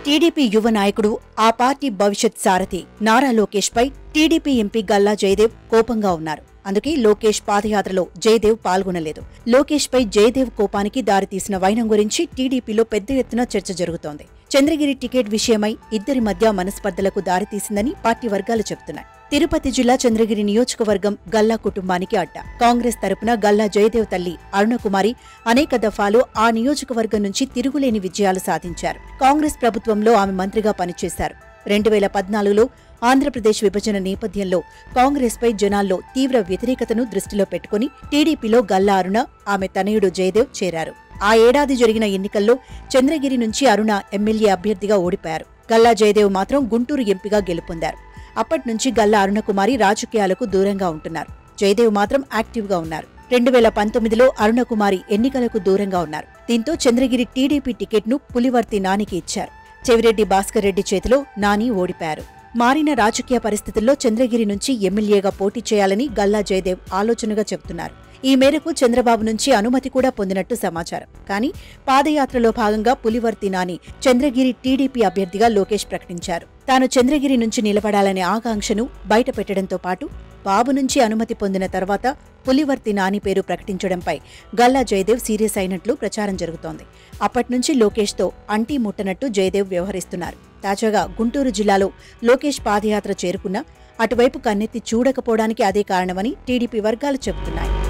TDP యువ నాయకుడు ఆ పార్టీ భవిష్యత్ సారథి నారా లోకేష్ పై టీడీపీ ఎంపీ గల్లా జయదేవ్ కోపంగా ఉన్నారు అందుకే లోకేష్ పాదయాత్రలో జయదేవ్ పాల్గొనలేదు లోకేష్ పై జయదేవ్ కోపానికి దారితీసిన వైనం గురించి టీడీపీలో పెద్ద ఎత్తున చర్చ జరుగుతోంది చంద్రగిరి టికెట్ విషయమై ఇద్దరి మధ్య మనస్పర్ధలకు దారితీసిందని పార్టీ వర్గాలు చెబుతున్నాయి తిరుపతి జిల్లా చంద్రగిరి నియోజకవర్గం గల్లా కుటుంబానికి అడ్డ కాంగ్రెస్ తరపున గల్లా జయదేవ్ తల్లి అరుణకుమారి అనేక దఫాలు ఆ నియోజకవర్గం నుంచి తిరుగులేని విజయాలు సాధించారు కాంగ్రెస్ ప్రభుత్వంలో ఆమె మంత్రిగా పనిచేశారు రెండు వేల పద్నాలుగులో ఆంధ్రప్రదేశ్ విభజన నేపథ్యంలో కాంగ్రెస్పై జనాల్లో తీవ్ర వ్యతిరేకతను దృష్టిలో పెట్టుకుని టీడీపీలో గల్లా అరుణ ఆమె తనయుడు జయదేవ్ చేరారు ఆ ఏడాది జరిగిన ఎన్నికల్లో చంద్రగిరి నుంచి అరుణ ఎమ్మెల్యే అభ్యర్థిగా ఓడిపోయారు గల్లా జయదేవ్ మాత్రం గుంటూరు ఎంపీగా గెలుపొందారు అప్పటి నుంచి గల్లా అరుణకుమారి రాజకీయాలకు దూరంగా ఉంటున్నారు జయదేవ్ మాత్రం యాక్టివ్గా ఉన్నారు రెండు వేల పంతొమ్మిదిలో అరుణకుమారి ఎన్నికలకు దూరంగా ఉన్నారు దీంతో చంద్రగిరి టీడీపీ టికెట్ను పులివర్తి నానికి ఇచ్చారు చెవిరెడ్డి భాస్కర్ రెడ్డి చేతిలో నాని ఓడిపారు మారిన రాజకీయ పరిస్థితుల్లో చంద్రగిరి నుంచి ఎమ్మెల్యేగా పోటీ చేయాలని గల్లా జయదేవ్ ఆలోచనగా చెబుతున్నారు ఈ మేరకు చంద్రబాబు నుంచి అనుమతి కూడా పొందినట్టు సమాచారం కానీ పాదయాత్రలో భాగంగా పులివర్తి నాని చంద్రగిరి టీడీపీ అభ్యర్థిగా లోకేష్ ప్రకటించారు తాను చంద్రగిరి నుంచి నిలబడాలనే ఆకాంక్షను బయటపెట్టడంతో పాటు బాబు నుంచి అనుమతి పొందిన తర్వాత పులివర్తి నాని పేరు ప్రకటించడంపై గల్లా జయదేవ్ సీరియస్ అయినట్లు ప్రచారం జరుగుతోంది అప్పట్నుంచి లోకేష్తో అంటీ ముట్టనట్టు జయదేవ్ వ్యవహరిస్తున్నారు తాజాగా గుంటూరు జిల్లాలో లోకేష్ పాదయాత్ర చేరుకున్నా అటువైపు కన్నెత్తి చూడకపోవడానికి అదే కారణమని టీడీపీ వర్గాలు చెబుతున్నాయి